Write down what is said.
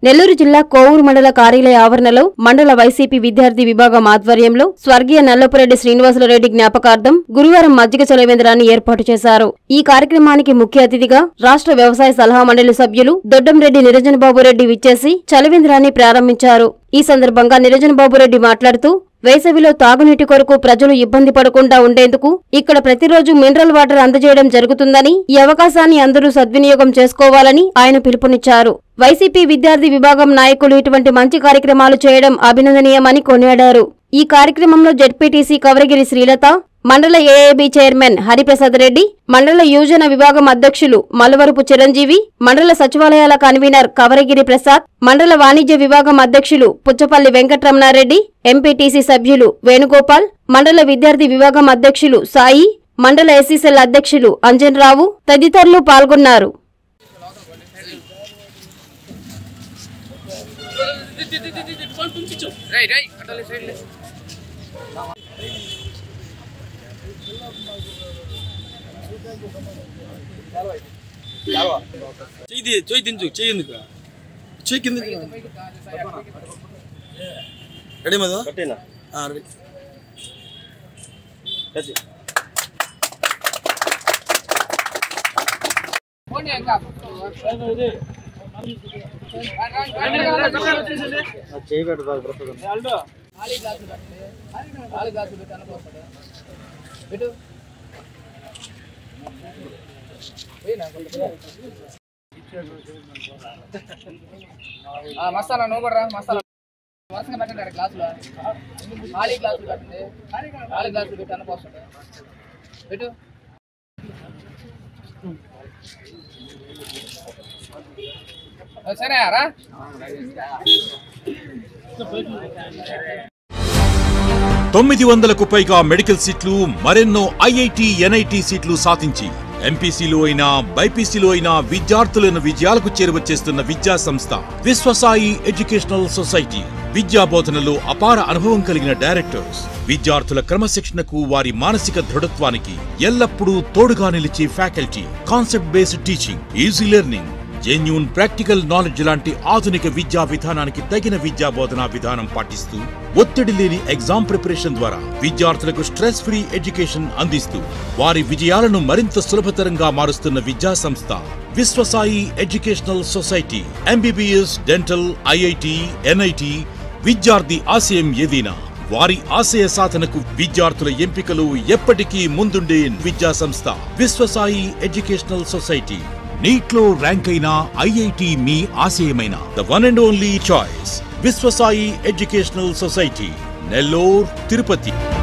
నెల్లూరు జిల్లా కోవూరు మండల కార్యాలయ ఆవరణలో మండల వైసీపీ విద్యార్థి విభాగం ఆధ్వర్యంలో స్వర్గీయ నల్లపురెడ్డి శ్రీనివాసులరెడ్డి జ్ఞాపకార్థం గురువారం మజ్జిగ చలవేంద్రాన్ని ఏర్పాటు చేశారు ఈ కార్యక్రమానికి ముఖ్య అతిథిగా రాష్ట్ర వ్యవసాయ సలహా మండలి సభ్యులు దొడ్డంరెడ్డి నిరంజన్ బాబురెడ్డి విచ్చేసి చలవేంద్రాన్ని ప్రారంభించారు ఈ సందర్భంగా నిరంజన్ బాబురెడ్డి మాట్లాడుతూ వేసవిలో తాగునీటి కొరకు ప్రజలు ఇబ్బంది పడకుండా ఉండేందుకు ఇక్కడ ప్రతిరోజు మినరల్ వాటర్ అందజేయడం జరుగుతుందని ఈ అవకాశాన్ని అందరూ సద్వినియోగం చేసుకోవాలని ఆయన పిలుపునిచ్చారు వైసీపీ విద్యార్థి విభాగం నాయకులు ఇటువంటి మంచి కార్యక్రమాలు చేయడం అభినందనీయమని కొనియాడారు ఈ కార్యక్రమంలో జెడ్పీటీసీ కవరగిరి శ్రీలత మండల ఏఏబీ చైర్మన్ హరిప్రసాద్ రెడ్డి మండల యువజన విభాగం అధ్యక్షులు మలవరపు చిరంజీవి మండల సచివాలయాల కన్వీనర్ కవరగిరి ప్రసాద్ మండల వాణిజ్య విభాగం అధ్యక్షులు పుచ్చపల్లి వెంకటరమణారెడ్డి ఎంపీటీసీ సభ్యులు వేణుగోపాల్ మండల విద్యార్థి విభాగం అధ్యక్షులు సాయి మండల ఎస్సీసెల్ అధ్యక్షులు అంజన్ రావు తదితరులు పాల్గొన్నారు రైట్ రైట్ అట్లా సైడ్ లే చెయ్యి చెయ్యి దించు చెయ్యి ఎందుకు చెయ్యి కింద రెడీ మధు కట్టేనా ఆ, రెడీ కట్టి ఫోన్ ఇంకా చేయి పెట్టు బాగా ప్రస్తుతం ఖాళీ గ్లాసులు కట్టండి ఖాళీ గ్లాసులు పెట్టి అనుకోస్తాడు పెట్టు పోయినా ఆ, మసాలా నువ్వు కూడా రా మసాలా వరుసగా పెట్టండి అక్కడ గ్లాసులు ఖాళీ గ్లాసులు కట్టండి ఖాళీ గ్లాసులు పెట్టి అనుకోస్తాడు పెట్టు సరే రా తొమ్మిది వందలకు పైగా మెడికల్ సీట్లు మరెన్నో ఐఐటి ఎన్ఐటి సీట్లు సాధించి ఎంపీసీలో అయినా బైపీసీలో అయినా విద్యార్థులను విజయాలకు చేరువచేస్తున్న విద్యా సంస్థ విశ్వసాయి ఎడ్యుకేషనల్ సొసైటీ విద్యా బోధనలో అపార అనుభవం కలిగిన డైరెక్టర్స్ విద్యార్థుల క్రమశిక్షణకు వారి మానసిక దృఢత్వానికి ఎల్లప్పుడూ తోడుగా నిలిచే faculty concept based teaching easy learning genuine practical knowledge లాంటి ఆధునిక విద్యా విధానానికి తగిన విద్యా బోధనా విధానం పాటిస్తూ ఒత్తిడి లేని ఎగ్జామ్ ప్రిపరేషన్ ద్వారా విద్యార్థులకు స్ట్రెస్ ఫ్రీ ఎడ్యుకేషన్ అందిస్తూ వారి విజయాలను మరింత సులభతరంగా మారుస్తున్న విద్యా సంస్థ Viswasai educational society MBBS dental IIT NIT విద్యార్థి ఆశయం ఏదైనా వారి ఆశయ సాధనకు విద్యార్థుల ఎంపికలు ఎప్పటికీ ముందుండే విద్యా సంస్థ విశ్వసాయి ఎడ్యుకేషనల్ సొసైటీ నీట్లో ర్యాంక్ అయిన IIT me ఆశయమైన the one and only choice Viswasai educational society Nellore Tirupati